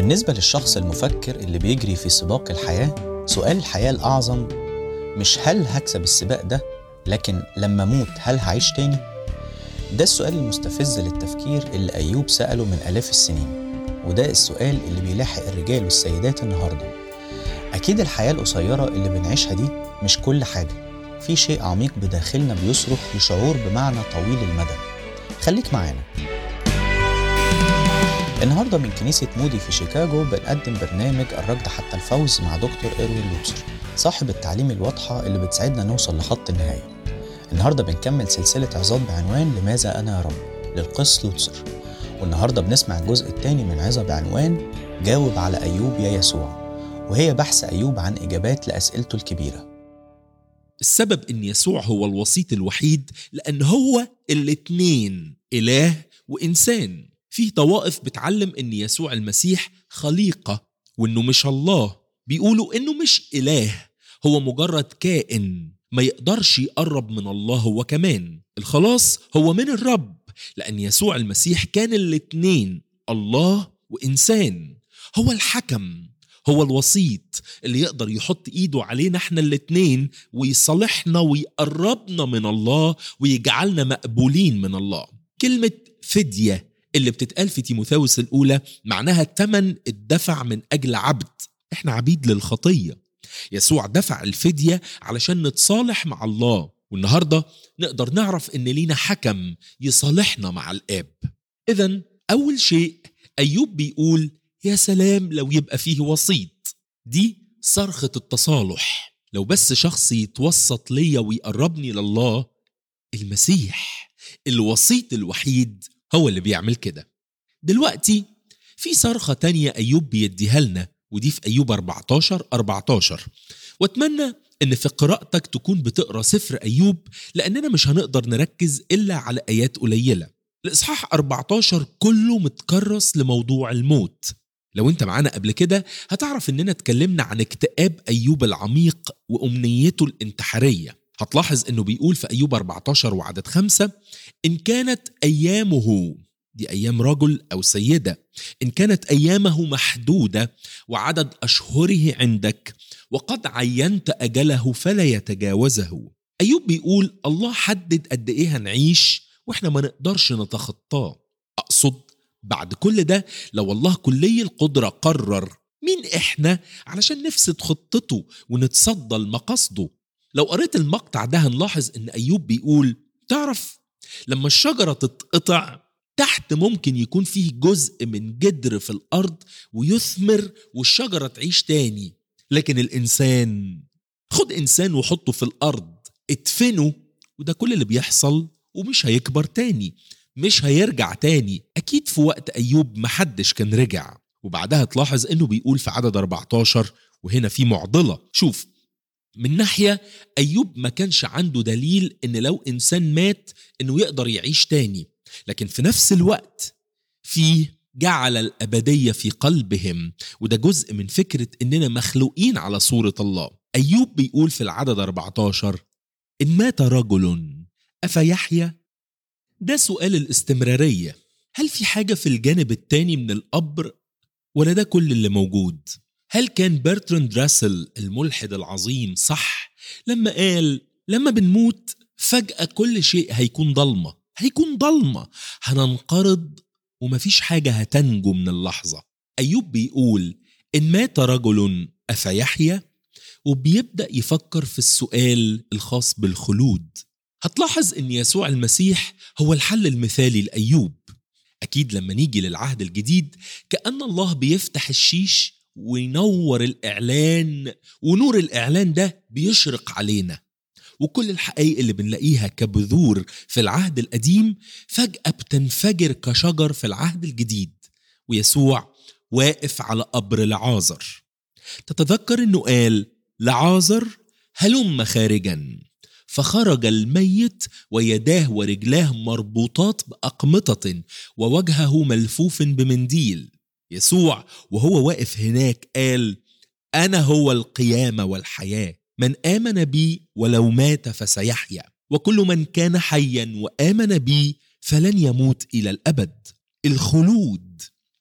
بالنسبة للشخص المفكر اللي بيجري في سباق الحياة سؤال الحياة الأعظم مش هل هكسب السباق ده لكن لما أموت هل هعيش تاني؟ ده السؤال المستفز للتفكير اللي أيوب سأله من آلاف السنين وده السؤال اللي بيلاحق الرجال والسيدات النهاردة أكيد الحياة القصيرة اللي بنعيشها دي مش كل حاجة في شيء عميق بداخلنا بيصرخ لشعور بمعنى طويل المدى خليك معانا النهارده من كنيسة مودي في شيكاغو بنقدم برنامج الركض حتى الفوز مع دكتور إيروين لوتسر صاحب التعليم الواضحة اللي بتساعدنا نوصل لخط النهاية النهارده بنكمل سلسلة عظات بعنوان لماذا أنا يا رب للقس لوتسر والنهارده بنسمع الجزء الثاني من عظة بعنوان جاوب على أيوب يا يسوع وهي بحث أيوب عن إجابات لأسئلته الكبيرة السبب ان يسوع هو الوسيط الوحيد لان هو الاتنين اله وانسان في طوائف بتعلم ان يسوع المسيح خليقه وانه مش الله بيقولوا انه مش اله هو مجرد كائن ما يقدرش يقرب من الله هو كمان الخلاص هو من الرب لان يسوع المسيح كان الاتنين الله وانسان هو الحكم هو الوسيط اللي يقدر يحط ايده علينا احنا الاتنين ويصالحنا ويقربنا من الله ويجعلنا مقبولين من الله كلمة فدية اللي بتتقال في تيموثاوس الأولى معناها التمن الدفع من أجل عبد احنا عبيد للخطية يسوع دفع الفدية علشان نتصالح مع الله والنهاردة نقدر نعرف ان لينا حكم يصالحنا مع الآب إذا أول شيء أيوب بيقول يا سلام لو يبقى فيه وسيط دي صرخة التصالح لو بس شخص يتوسط ليا ويقربني لله المسيح الوسيط الوحيد هو اللي بيعمل كده دلوقتي في صرخة تانية أيوب بيديها لنا ودي في أيوب 14 14 واتمنى ان في قراءتك تكون بتقرا سفر ايوب لاننا مش هنقدر نركز الا على ايات قليله الاصحاح 14 كله متكرس لموضوع الموت لو انت معانا قبل كده هتعرف اننا اتكلمنا عن اكتئاب ايوب العميق وامنيته الانتحاريه هتلاحظ انه بيقول في ايوب 14 وعدد خمسة ان كانت ايامه دي ايام رجل او سيده ان كانت ايامه محدوده وعدد اشهره عندك وقد عينت اجله فلا يتجاوزه ايوب بيقول الله حدد قد ايه هنعيش واحنا ما نقدرش نتخطاه اقصد بعد كل ده لو الله كلي القدرة قرر مين إحنا علشان نفسد خطته ونتصدى لمقاصده لو قريت المقطع ده هنلاحظ إن أيوب بيقول تعرف لما الشجرة تتقطع تحت ممكن يكون فيه جزء من جدر في الأرض ويثمر والشجرة تعيش تاني لكن الإنسان خد إنسان وحطه في الأرض ادفنه وده كل اللي بيحصل ومش هيكبر تاني مش هيرجع تاني أكيد في وقت أيوب محدش كان رجع وبعدها تلاحظ إنه بيقول في عدد 14 وهنا في معضلة شوف من ناحية أيوب ما كانش عنده دليل إن لو إنسان مات إنه يقدر يعيش تاني لكن في نفس الوقت في جعل الأبدية في قلبهم وده جزء من فكرة إننا مخلوقين على صورة الله أيوب بيقول في العدد 14 إن مات رجل أفيحيا ده سؤال الاستمرارية هل في حاجة في الجانب التاني من القبر ولا ده كل اللي موجود هل كان برتراند راسل الملحد العظيم صح لما قال لما بنموت فجأة كل شيء هيكون ضلمة هيكون ضلمة هننقرض ومفيش حاجة هتنجو من اللحظة أيوب بيقول إن مات رجل أفيحيا وبيبدأ يفكر في السؤال الخاص بالخلود هتلاحظ ان يسوع المسيح هو الحل المثالي لايوب اكيد لما نيجي للعهد الجديد كان الله بيفتح الشيش وينور الاعلان ونور الاعلان ده بيشرق علينا وكل الحقائق اللي بنلاقيها كبذور في العهد القديم فجاه بتنفجر كشجر في العهد الجديد ويسوع واقف على قبر لعازر تتذكر انه قال لعازر هلم خارجا فخرج الميت ويداه ورجلاه مربوطات بأقمطة ووجهه ملفوف بمنديل يسوع وهو واقف هناك قال أنا هو القيامة والحياة من آمن بي ولو مات فسيحيا وكل من كان حيا وآمن بي فلن يموت إلى الأبد الخلود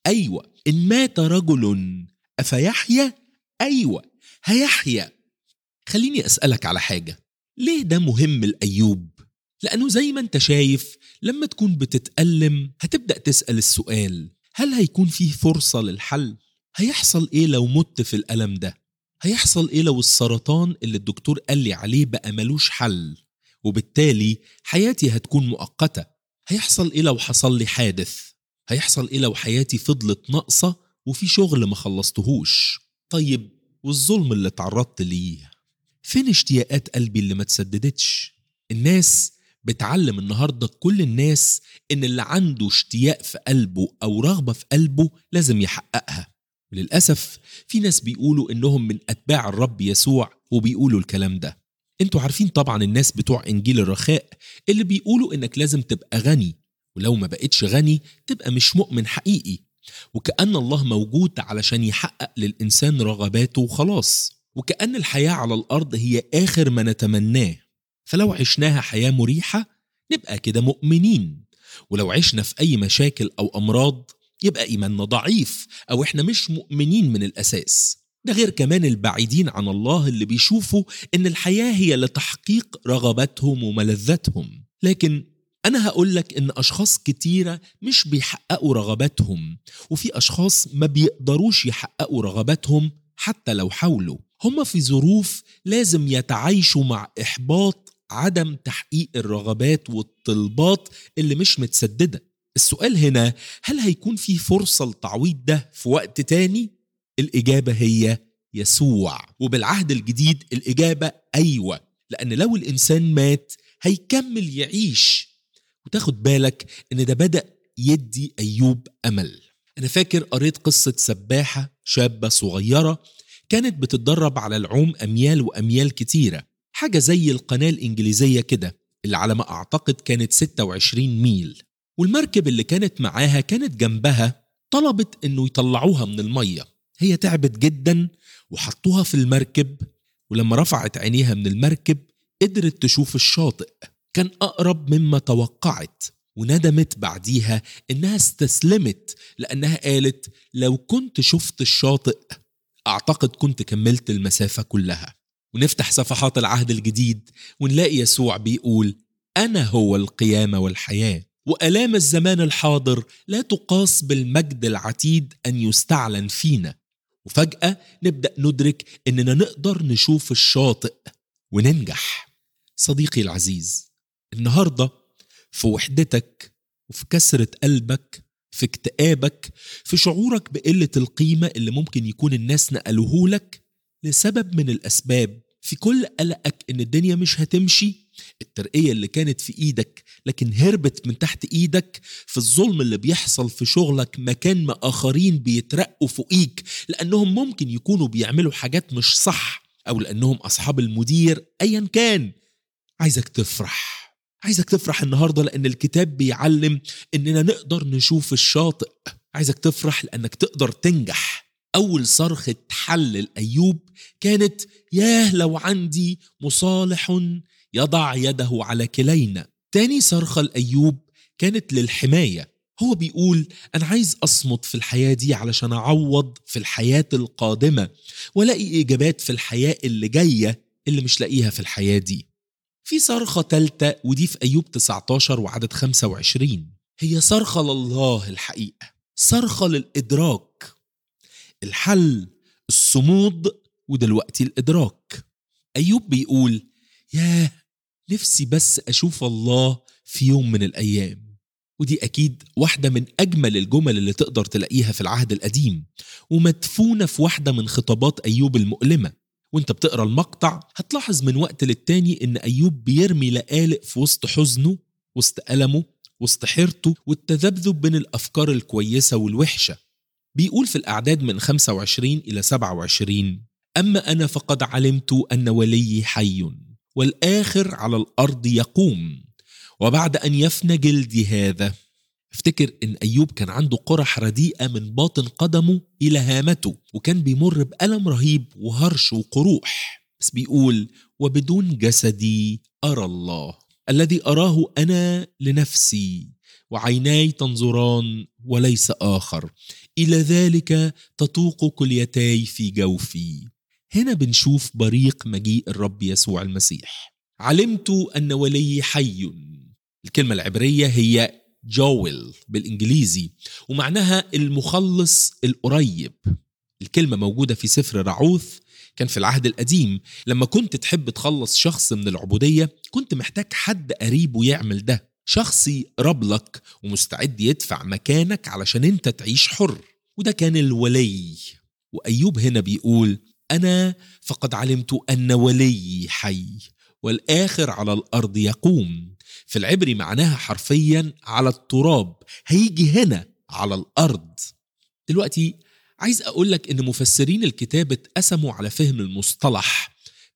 أيوة إن مات رجل أفيحيا أيوة هيحيا خليني أسألك على حاجة ليه ده مهم لأيوب؟ لأنه زي ما أنت شايف لما تكون بتتألم هتبدأ تسأل السؤال هل هيكون فيه فرصة للحل؟ هيحصل إيه لو مت في الألم ده؟ هيحصل إيه لو السرطان اللي الدكتور قال لي عليه بقى ملوش حل؟ وبالتالي حياتي هتكون مؤقتة هيحصل إيه لو حصل لي حادث؟ هيحصل إيه لو حياتي فضلت ناقصة وفي شغل ما خلصتهوش؟ طيب والظلم اللي تعرضت ليه؟ فين اشتياقات قلبي اللي ما تسددتش؟ الناس بتعلم النهارده كل الناس ان اللي عنده اشتياق في قلبه او رغبه في قلبه لازم يحققها وللاسف في ناس بيقولوا انهم من اتباع الرب يسوع وبيقولوا الكلام ده انتوا عارفين طبعا الناس بتوع انجيل الرخاء اللي بيقولوا انك لازم تبقى غني ولو ما بقتش غني تبقى مش مؤمن حقيقي وكأن الله موجود علشان يحقق للإنسان رغباته وخلاص وكأن الحياة على الأرض هي آخر ما نتمناه فلو عشناها حياة مريحة نبقى كده مؤمنين ولو عشنا في أي مشاكل أو أمراض يبقى إيماننا ضعيف أو إحنا مش مؤمنين من الأساس ده غير كمان البعيدين عن الله اللي بيشوفوا إن الحياة هي لتحقيق رغباتهم وملذاتهم لكن أنا هقول لك إن أشخاص كتيرة مش بيحققوا رغباتهم وفي أشخاص ما بيقدروش يحققوا رغباتهم حتى لو حاولوا هم في ظروف لازم يتعايشوا مع إحباط عدم تحقيق الرغبات والطلبات اللي مش متسددة السؤال هنا هل هيكون في فرصة لتعويض ده في وقت تاني؟ الإجابة هي يسوع وبالعهد الجديد الإجابة أيوة لأن لو الإنسان مات هيكمل يعيش وتاخد بالك إن ده بدأ يدي أيوب أمل أنا فاكر قريت قصة سباحة شابة صغيرة كانت بتتدرب على العوم أميال وأميال كتيرة حاجة زي القناة الإنجليزية كده اللي على ما أعتقد كانت 26 ميل والمركب اللي كانت معاها كانت جنبها طلبت إنه يطلعوها من المية هي تعبت جدا وحطوها في المركب ولما رفعت عينيها من المركب قدرت تشوف الشاطئ كان أقرب مما توقعت وندمت بعديها إنها استسلمت لأنها قالت لو كنت شفت الشاطئ أعتقد كنت كملت المسافة كلها ونفتح صفحات العهد الجديد ونلاقي يسوع بيقول أنا هو القيامة والحياة وآلام الزمان الحاضر لا تقاس بالمجد العتيد أن يستعلن فينا وفجأة نبدأ ندرك إننا نقدر نشوف الشاطئ وننجح صديقي العزيز النهاردة في وحدتك وفي كسرة قلبك في اكتئابك في شعورك بقلة القيمة اللي ممكن يكون الناس نقلوه لك لسبب من الأسباب في كل قلقك إن الدنيا مش هتمشي الترقية اللي كانت في إيدك لكن هربت من تحت إيدك في الظلم اللي بيحصل في شغلك مكان ما آخرين بيترقوا فوقيك لأنهم ممكن يكونوا بيعملوا حاجات مش صح أو لأنهم أصحاب المدير أيا كان عايزك تفرح عايزك تفرح النهاردة لأن الكتاب بيعلم إننا نقدر نشوف الشاطئ عايزك تفرح لأنك تقدر تنجح أول صرخة حل الأيوب كانت ياه لو عندي مصالح يضع يده على كلينا تاني صرخة الأيوب كانت للحماية هو بيقول أنا عايز أصمت في الحياة دي علشان أعوض في الحياة القادمة ولاقي إجابات في الحياة اللي جاية اللي مش لاقيها في الحياة دي في صرخة تالتة ودي في أيوب 19 وعدد 25 هي صرخة لله الحقيقة صرخة للإدراك الحل الصمود ودلوقتي الإدراك أيوب بيقول ياه نفسي بس أشوف الله في يوم من الأيام ودي أكيد واحدة من أجمل الجمل اللي تقدر تلاقيها في العهد القديم ومدفونة في واحدة من خطابات أيوب المؤلمة وانت بتقرا المقطع هتلاحظ من وقت للتاني ان ايوب بيرمي لقالق في وسط حزنه وسط ألمه وسط حيرته والتذبذب بين الأفكار الكويسة والوحشة بيقول في الأعداد من 25 إلى 27 أما أنا فقد علمت أن وليي حي والآخر على الأرض يقوم وبعد أن يفنى جلدي هذا افتكر ان ايوب كان عنده قرح رديئه من باطن قدمه الى هامته وكان بيمر بالم رهيب وهرش وقروح بس بيقول وبدون جسدي ارى الله الذي اراه انا لنفسي وعيناي تنظران وليس آخر إلى ذلك تطوق كليتاي في جوفي هنا بنشوف بريق مجيء الرب يسوع المسيح علمت أن ولي حي الكلمة العبرية هي جويل بالإنجليزي ومعناها المخلص القريب الكلمة موجودة في سفر رعوث كان في العهد القديم لما كنت تحب تخلص شخص من العبودية كنت محتاج حد قريبه يعمل ده شخص يقرب لك ومستعد يدفع مكانك علشان انت تعيش حر وده كان الولي وأيوب هنا بيقول أنا فقد علمت أن ولي حي والآخر على الأرض يقوم في العبري معناها حرفيا على التراب هيجي هنا على الأرض دلوقتي عايز أقول لك إن مفسرين الكتاب اتقسموا على فهم المصطلح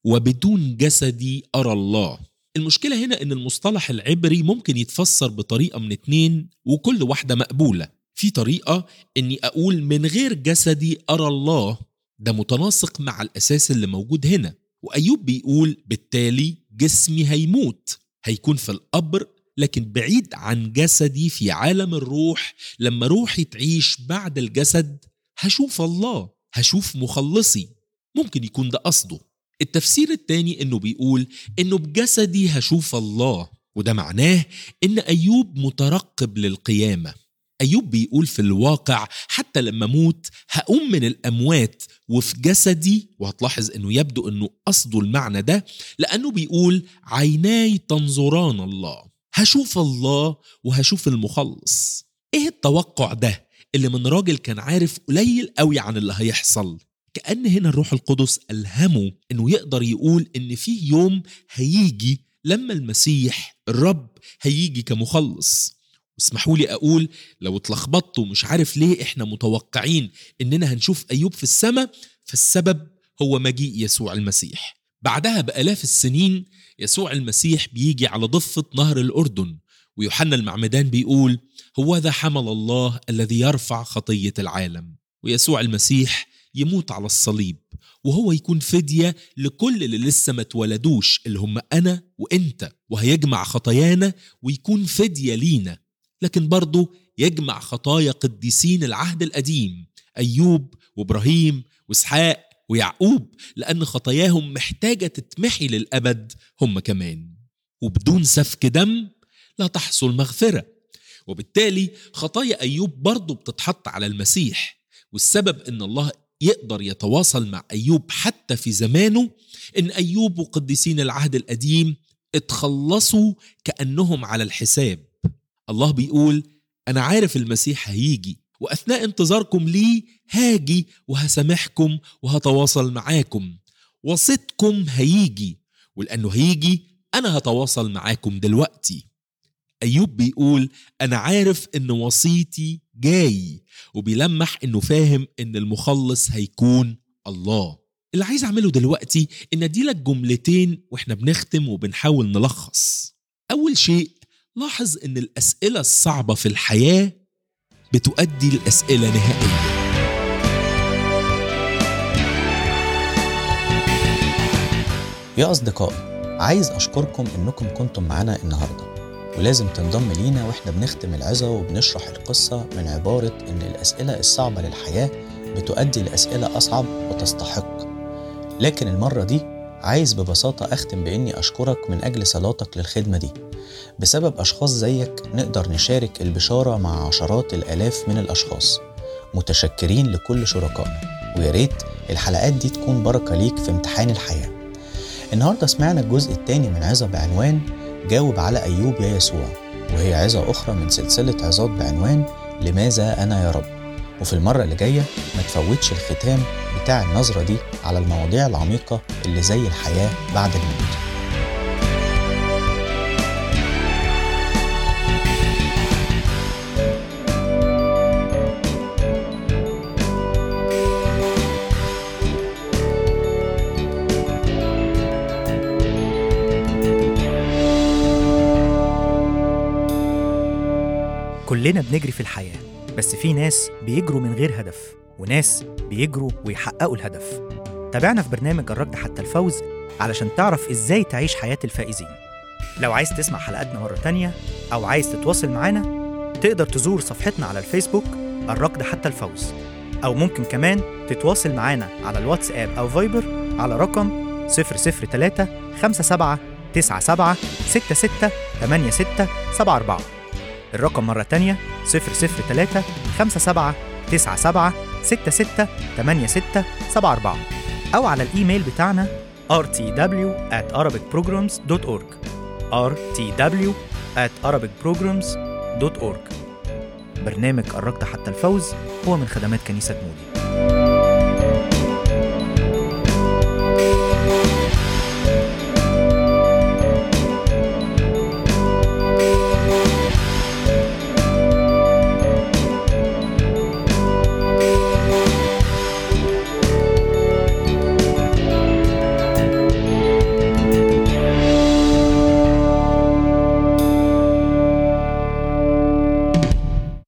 وبدون جسدي أرى الله المشكلة هنا إن المصطلح العبري ممكن يتفسر بطريقة من اتنين وكل واحدة مقبولة في طريقة إني أقول من غير جسدي أرى الله ده متناسق مع الأساس اللي موجود هنا وأيوب بيقول بالتالي جسمي هيموت هيكون في القبر لكن بعيد عن جسدي في عالم الروح لما روحي تعيش بعد الجسد هشوف الله هشوف مخلصي ممكن يكون ده قصده التفسير التاني انه بيقول انه بجسدي هشوف الله وده معناه ان ايوب مترقب للقيامه ايوب بيقول في الواقع حتى لما اموت هقوم من الاموات وفي جسدي وهتلاحظ انه يبدو انه قصده المعنى ده لانه بيقول عيناي تنظران الله هشوف الله وهشوف المخلص ايه التوقع ده اللي من راجل كان عارف قليل قوي عن اللي هيحصل كأن هنا الروح القدس ألهمه إنه يقدر يقول إن فيه يوم هيجي لما المسيح الرب هيجي كمخلص اسمحوا لي أقول لو اتلخبطت ومش عارف ليه إحنا متوقعين إننا هنشوف أيوب في السماء فالسبب هو مجيء يسوع المسيح بعدها بآلاف السنين يسوع المسيح بيجي على ضفة نهر الأردن ويوحنا المعمدان بيقول هو ذا حمل الله الذي يرفع خطية العالم ويسوع المسيح يموت على الصليب وهو يكون فدية لكل اللي لسه ما اتولدوش اللي هم أنا وإنت وهيجمع خطايانا ويكون فدية لينا لكن برضه يجمع خطايا قديسين العهد القديم أيوب وإبراهيم وإسحاق ويعقوب لأن خطاياهم محتاجة تتمحي للأبد هم كمان وبدون سفك دم لا تحصل مغفرة وبالتالي خطايا أيوب برضه بتتحط على المسيح والسبب إن الله يقدر يتواصل مع أيوب حتى في زمانه إن أيوب وقديسين العهد القديم اتخلصوا كأنهم على الحساب الله بيقول أنا عارف المسيح هيجي وأثناء انتظاركم ليه هاجي وهسامحكم وهتواصل معاكم وصيتكم هيجي ولأنه هيجي أنا هتواصل معاكم دلوقتي أيوب بيقول أنا عارف إن وصيتي جاي وبيلمح إنه فاهم إن المخلص هيكون الله اللي عايز أعمله دلوقتي إن أديلك جملتين وإحنا بنختم وبنحاول نلخص أول شيء لاحظ إن الأسئلة الصعبة في الحياة بتؤدي لأسئلة نهائية يا أصدقائي عايز أشكركم إنكم كنتم معانا النهاردة ولازم تنضم لينا وإحنا بنختم العظة وبنشرح القصة من عبارة إن الأسئلة الصعبة للحياة بتؤدي لأسئلة أصعب وتستحق لكن المرة دي عايز ببساطة أختم بإني أشكرك من أجل صلاتك للخدمة دي بسبب أشخاص زيك نقدر نشارك البشارة مع عشرات الآلاف من الأشخاص متشكرين لكل شركائنا ويا ريت الحلقات دي تكون بركة ليك في امتحان الحياة النهاردة سمعنا الجزء الثاني من عظة بعنوان جاوب على أيوب يا يسوع وهي عظة أخرى من سلسلة عظات بعنوان لماذا أنا يا رب وفي المرة اللي جاية ما تفوتش الختام بتاع النظرة دي على المواضيع العميقة اللي زي الحياة بعد الموت كلنا بنجري في الحياة بس في ناس بيجروا من غير هدف وناس بيجروا ويحققوا الهدف تابعنا في برنامج الركض حتى الفوز علشان تعرف ازاي تعيش حياة الفائزين لو عايز تسمع حلقاتنا مرة تانية أو عايز تتواصل معانا تقدر تزور صفحتنا على الفيسبوك الركض حتى الفوز أو ممكن كمان تتواصل معانا على الواتساب أو فايبر على رقم 003 57 97 66 86 74 الرقم مرة تانية 003 57 97 66 86 74 أو على الإيميل بتاعنا rtw at arabicprograms.org rtw at arabicprograms.org برنامج قربت حتى الفوز هو من خدمات كنيسة مودي